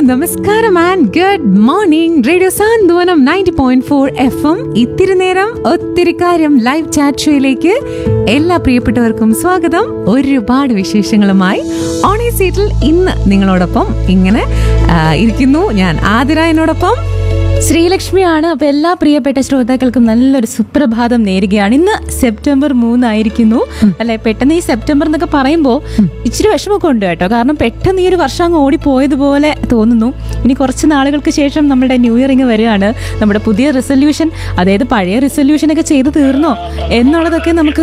നമസ്കാരം and good morning radio Santhwanam ninety point four F M ഇത്തിരി നേരം ഒത്തിരി കാര്യം ലൈവ് ചാറ്റ് ഷോയിലേക്ക് എല്ലാ പ്രിയപ്പെട്ടവർക്കും സ്വാഗതം ഒരുപാട് വിശേഷങ്ങളുമായി ഓണേ സീറ്റിൽ ഇന്ന് നിങ്ങളോടൊപ്പം ഇങ്ങനെ ആ, ഇരിക്കുന്നു ഞാൻ ആതിര എന്നോടൊപ്പം ശ്രീലക്ഷ്മിയാണ് അപ്പൊ എല്ലാ പ്രിയപ്പെട്ട ശ്രോതാക്കൾക്കും നല്ലൊരു സുപ്രഭാതം നേരുകയാണ് ഇന്ന് സെപ്റ്റംബർ മൂന്നായിരിക്കുന്നു അല്ലെ പെട്ടെന്ന് ഈ സെപ്റ്റംബർ എന്നൊക്കെ പറയുമ്പോൾ ഇച്ചിരി വിഷമമൊക്കെ ഉണ്ട് കേട്ടോ കാരണം പെട്ടെന്ന് ഈ ഒരു വർഷം അങ്ങ് ഓടിപ്പോയതുപോലെ തോന്നുന്നു ഇനി കുറച്ച് നാളുകൾക്ക് ശേഷം നമ്മുടെ ന്യൂ ഇയർ ഇങ്ങ് വരികയാണ് നമ്മുടെ പുതിയ റിസൊല്യൂഷൻ അതായത് പഴയ റിസൊല്യൂഷൻ ഒക്കെ ചെയ്തു തീർന്നോ എന്നുള്ളതൊക്കെ നമുക്ക്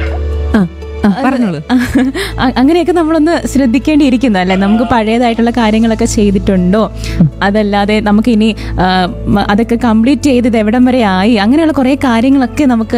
ആ, ആ, പറഞ്ഞോളൂ അ- അങ്ങനെയൊക്കെ നമ്മളൊന്ന് ശ്രദ്ധിക്കേണ്ടിയിരിക്കുന്നു അല്ലെ നമുക്ക് പഴയതായിട്ടുള്ള കാര്യങ്ങളൊക്കെ ചെയ്തിട്ടുണ്ടോ അതല്ലാതെ നമുക്ക് ഇനി ആ, മ- അതൊക്കെ കംപ്ലീറ്റ് ചെയ്ത് ഇത് എവിടം വരെ ആയി അങ്ങനെയുള്ള കുറെ കാര്യങ്ങളൊക്കെ നമുക്ക്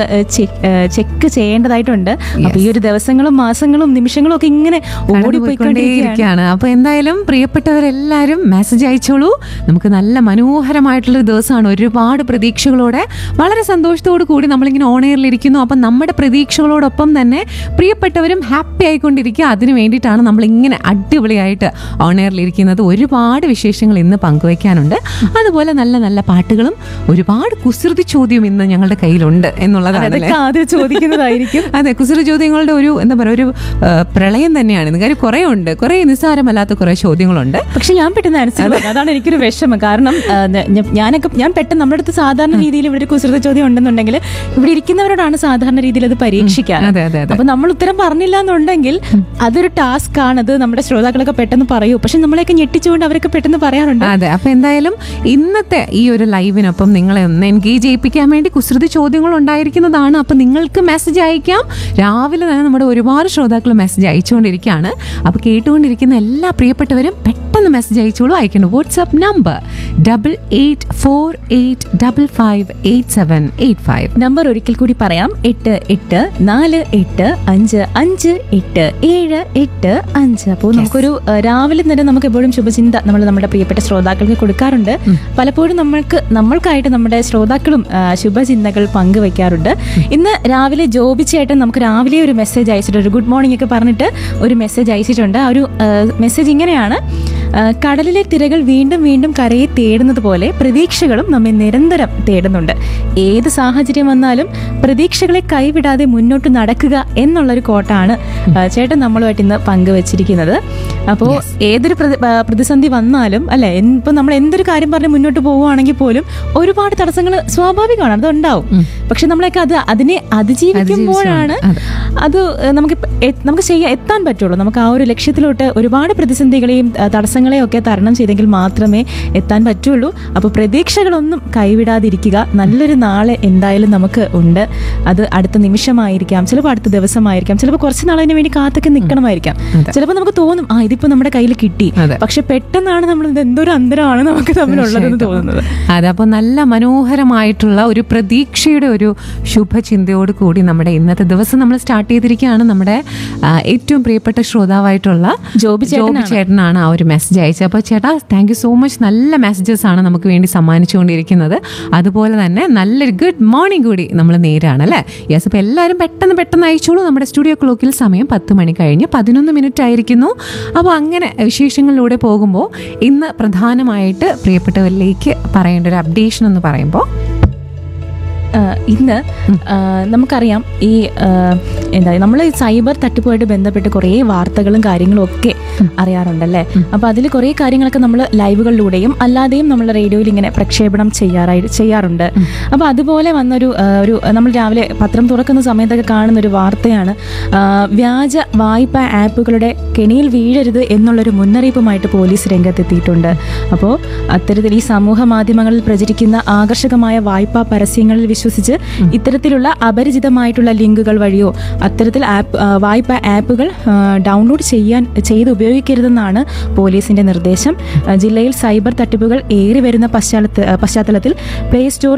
ചെക്ക് ചെയ്യേണ്ടതായിട്ടുണ്ട് അപ്പൊ ഈ ഒരു ദിവസങ്ങളും മാസങ്ങളും നിമിഷങ്ങളും ഒക്കെ ഇങ്ങനെ ഓടിപ്പോയിക്കൊണ്ടിരിക്കുകയാണ് ഇരിക്കുകയാണ് അപ്പൊ എന്തായാലും പ്രിയപ്പെട്ടവരെല്ലാരും മെസ്സേജ് അയച്ചോളൂ നമുക്ക് നല്ല മനോഹരമായിട്ടുള്ള ഒരു ദിവസമാണ് ഒരുപാട് പ്രതീക്ഷകളോടെ വളരെ സന്തോഷത്തോടു കൂടി നമ്മളിങ്ങനെ ഓണയറിൽ ഇരിക്കുന്നു അപ്പം നമ്മുടെ പ്രതീക്ഷകളോടൊപ്പം തന്നെ പ്രിയപ്പെട്ടവരും ഹാപ്പി ആയിക്കൊണ്ടിരിക്കുക അതിന് വേണ്ടിയിട്ടാണ് നമ്മൾ ഇങ്ങനെ അടിപൊളിയായിട്ട് ഓണയറിൽ ഇരിക്കുന്നത് ഒരുപാട് വിശേഷങ്ങൾ ഇന്ന് പങ്കുവയ്ക്കാനുണ്ട് അതുപോലെ നല്ല നല്ല പാട്ടുകളും ഒരുപാട് കുസൃതി ചോദ്യം ഇന്ന് ഞങ്ങളുടെ കയ്യിലുണ്ട് എന്നുള്ളതാണ് അല്ലേ? അതൊക്കെ ആദ്യം ചോദിക്കുന്നതായിരിക്കും അതെ കുസൃതി ചോദ്യങ്ങളുടെ ഒരു എന്താ പറയുക ഒരു ആ, പ്രളയം തന്നെയാണ് ഇത് കാര്യം കുറേ ഉണ്ട് കുറേ നിസ്സാരമല്ലാത്ത കുറേ ചോദ്യങ്ങളുണ്ട് പക്ഷെ ഞാൻ പെട്ടെന്ന് ആൻസർ പറഞ്ഞു അതാണ് എനിക്കൊരു വിഷമം കാരണം ആ, ന- ഞ- ഞാനൊക്കെ ഞാൻ പെട്ടെന്ന് നമ്മുടെ അടുത്ത് സാധാരണ രീതിയിൽ ഇവിടെ ഒരു കുസൃത ചോദ്യം ഉണ്ടെന്നുണ്ടെങ്കിൽ ഇവിടെ ഇരിക്കുന്നവരോടാണ് സാധാരണ രീതിയിൽ അത് പരീക്ഷിക്കാൻ അതെ അതെ അതെ അപ്പൊ നമ്മൾ ഉത്തരം പറഞ്ഞില്ല എന്നുണ്ടെങ്കിൽ അതൊരു ടാസ്ക് ആണ് അത് നമ്മുടെ ശ്രോതാക്കളൊക്കെ പെട്ടെന്ന് പറയൂ പക്ഷെ നമ്മളെയൊക്കെ ഞെട്ടിച്ചുകൊണ്ട് അവരൊക്കെ പെട്ടെന്ന് പറയാറുണ്ട് അതെ അപ്പൊ എന്തായാലും ഇന്നത്തെ ഈ ഒരു ലൈവിനൊപ്പം നിങ്ങളെ ഒന്ന് എൻഗേജ് ചെയ്യിപ്പിക്കാൻ വേണ്ടി കുസൃതി ചോദ്യങ്ങൾ ഉണ്ടായിരിക്കുന്നതാണ് അപ്പൊ നിങ്ങൾക്ക് മെസ്സേജ് അയക്കാം രാവിലെ തന്നെ നമ്മുടെ ഒരുപാട് ശ്രോതാക്കൾ മെസ്സേജ് അയച്ചുകൊണ്ടിരിക്കുകയാണ് അപ്പൊ കേട്ടുകൊണ്ടിരിക്കുന്ന എല്ലാ പ്രിയപ്പെട്ടവരും പെട്ടെന്ന് മെസ്സേജ് അയച്ചോളൂ അയക്കണം WhatsApp number double eight four eight double five eight seven eight five number ഒരിക്കൽ കൂടി പറയാം എട്ട് എട്ട് നാല് എട്ട് അഞ്ച് അഞ്ച് എട്ട് ഏഴ് എട്ട് അഞ്ച് അപ്പോൾ നമുക്കൊരു ആ, രാവിലെ തന്നെ നമുക്ക് എപ്പോഴും ശുഭചിന്ത നമ്മൾ നമ്മുടെ പ്രിയപ്പെട്ട ശ്രോതാക്കൾക്ക് കൊടുക്കാറുണ്ട് പലപ്പോഴും നമ്മൾക്ക് നമ്മൾക്കായിട്ട് നമ്മുടെ ശ്രോതാക്കളും ആ, ശുഭചിന്തകൾ പങ്കുവെക്കാറുണ്ട് ഇന്ന് രാവിലെ ജോബി ചേട്ടൻ നമുക്ക് രാവിലെ ഒരു മെസ്സേജ് അയച്ചിട്ടുണ്ട് ഒരു ഗുഡ് മോർണിംഗ് ഒക്കെ പറഞ്ഞിട്ട് ഒരു മെസ്സേജ് അയച്ചിട്ടുണ്ട് ആ ഒരു മെസ്സേജ് ഇങ്ങനെയാണ് ആ, കടലിലെ തിരകൾ വീണ്ടും വീണ്ടും കരയെ തേടുന്നത് പോലെ പ്രതീക്ഷകളും നമ്മെ നിരന്തരം തേടുന്നുണ്ട് ഏത് സാഹചര്യം വന്നാലും പ്രതീക്ഷകളെ കൈവിടാതെ മുന്നോട്ട് നടക്കുക എന്നുള്ളൊരു കോട്ടാണ് ആ, ചേട്ടൻ നമ്മളുമായിട്ട് ഇന്ന് പങ്കുവച്ചിരിക്കുന്നത് അപ്പോൾ ഏതൊരു പ്രതി- ആ, പ്രതിസന്ധി വന്നാലും അല്ലെ ഇപ്പൊ നമ്മൾ എന്തൊരു കാര്യം പറഞ്ഞ് മുന്നോട്ട് പോവുകയാണെങ്കിൽ പോലും ഒരുപാട് തടസ്സങ്ങൾ സ്വാഭാവികമാണ് അതുണ്ടാവും പക്ഷെ നമ്മളൊക്കെ അത് അതിനെ അതിജീവിക്കുമ്പോഴാണ് അത് ഏഹ്, നമുക്ക് ഇപ്പ- എ- നമുക്ക് ചെയ്യാൻ എത്താൻ പറ്റുള്ളൂ നമുക്ക് ആ ഒരു ലക്ഷ്യത്തിലോട്ട് ഒരുപാട് പ്രതിസന്ധികളെയും ആ, തടസ്സങ്ങളെയും ഒക്കെ തരണം ചെയ്തെങ്കിൽ മാത്രമേ എത്താൻ പറ്റുള്ളൂ അപ്പോൾ പ്രതീക്ഷകളൊന്നും കൈവിടാതിരിക്കുക നല്ലൊരു നാളെ എന്തായാലും നമുക്ക് ഉണ്ട് അത് അടുത്ത നിമിഷമായിരിക്കാം ചിലപ്പോൾ അടുത്ത ദിവസമായിരിക്കാം ചിലപ്പോൾ കുറച്ച് നാളതിന് വേണ്ടി കാത്തൊക്കെ നിൽക്കണമായിരിക്കാം അതെ. ചിലപ്പോൾ നമുക്ക് തോന്നും ആ ഇതിപ്പോ നമ്മുടെ കയ്യിൽ കിട്ടി അതെ. പക്ഷെ പെട്ടെന്നാണ് നമ്മൾ ഇത് എന്തൊരു അന്തരമാണ് നമുക്ക് തമ്മിലുള്ളതെന്ന് തോന്നുന്നത് അതെ അപ്പോൾ നല്ല മനോഹരമായിട്ടുള്ള ഒരു പ്രതീക്ഷയുടെ ഒരു ശുഭചിന്തയോട് കൂടി നമ്മുടെ ഇന്നത്തെ ദിവസം നമ്മൾ സ്റ്റാർട്ട് ചെയ്തിരിക്കുകയാണ് നമ്മുടെ ആ, ഏറ്റവും പ്രിയപ്പെട്ട ശ്രോതാവായിട്ടുള്ള ജോബി ജോബി ചേട്ടനാണ് ആ ഒരു മെസ്സേജ് അയച്ചത് അപ്പോൾ ചേട്ടാ താങ്ക് യു സോ മച്ച് നല്ല മെസ്സേജസ് ആണ് നമുക്ക് വേണ്ടി സമ്മാനിച്ചുകൊണ്ടിരിക്കുന്നത് അതുപോലെ തന്നെ നല്ലൊരു ഗുഡ് മോർണിംഗ് കൂടി നമ്മൾ നേരാണ് അല്ലേ യെസ് അപ്പോൾ എല്ലാവരും പെട്ടെന്ന് പെട്ടെന്ന് അയച്ചോളൂ നമ്മുടെ സ്റ്റുഡിയോ ക്ലോക്കിൽ സമയം പത്ത് മണി കഴിഞ്ഞ് പതിനൊന്ന് മിനിറ്റ് ആയിരിക്കുന്നു അപ്പോൾ അങ്ങനെ വിശേഷങ്ങളിലൂടെ പോകുമ്പോൾ ഇന്ന് പ്രധാനമായിട്ട് പ്രിയപ്പെട്ടവരിലേക്ക് പറയേണ്ട ഒരു അപ്ഡേഷൻ എന്ന് പറയുമ്പോൾ ആ, ഇന്ന് ആ, നമുക്കറിയാം ഈ ആ, എന്താ നമ്മൾ സൈബർ തട്ടിപ്പുമായിട്ട് ബന്ധപ്പെട്ട് കുറേ വാർത്തകളും കാര്യങ്ങളും ഒക്കെ അറിയാറുണ്ടല്ലേ അപ്പൊ അതിൽ കുറേ കാര്യങ്ങളൊക്കെ നമ്മൾ ലൈവുകളിലൂടെയും അല്ലാതെയും നമ്മൾ റേഡിയോയിൽ ഇങ്ങനെ പ്രക്ഷേപണം ചെയ്യാറായി ചെയ്യാറുണ്ട് അപ്പൊ അതുപോലെ വന്നൊരു ആ, ഒരു നമ്മൾ രാവിലെ പത്രം തുറക്കുന്ന സമയത്തൊക്കെ കാണുന്ന ഒരു വാർത്തയാണ് ആ, വ്യാജ വായ്പ ആപ്പുകളുടെ കെണിയിൽ വീഴരുത് എന്നുള്ളൊരു മുന്നറിയിപ്പുമായിട്ട് പോലീസ് രംഗത്തെത്തിയിട്ടുണ്ട് അപ്പോൾ അത്തരത്തിൽ ഈ സമൂഹ മാധ്യമങ്ങളിൽ പ്രചരിക്കുന്ന ആകർഷകമായ വായ്പാ പരസ്യങ്ങളിൽ വിശ്വസിച്ച് ഇത്തരത്തിലുള്ള അപരിചിതമായിട്ടുള്ള ലിങ്കുകൾ വഴിയോ അത്തരത്തിൽ ആപ്പ് ആ, വായ്പാ ആപ്പുകൾ ആ, ഡൗൺലോഡ് ചെയ്യാൻ ചെയ്ത് ഉപയോഗിക്കരുതെന്നാണ് പോലീസിന്റെ നിർദ്ദേശം ആ, ജില്ലയിൽ സൈബർ തട്ടിപ്പുകൾ ഏറി വരുന്ന പശ്ചാത്തല പശ്ചാത്തലത്തിൽ പ്ലേ സ്റ്റോർ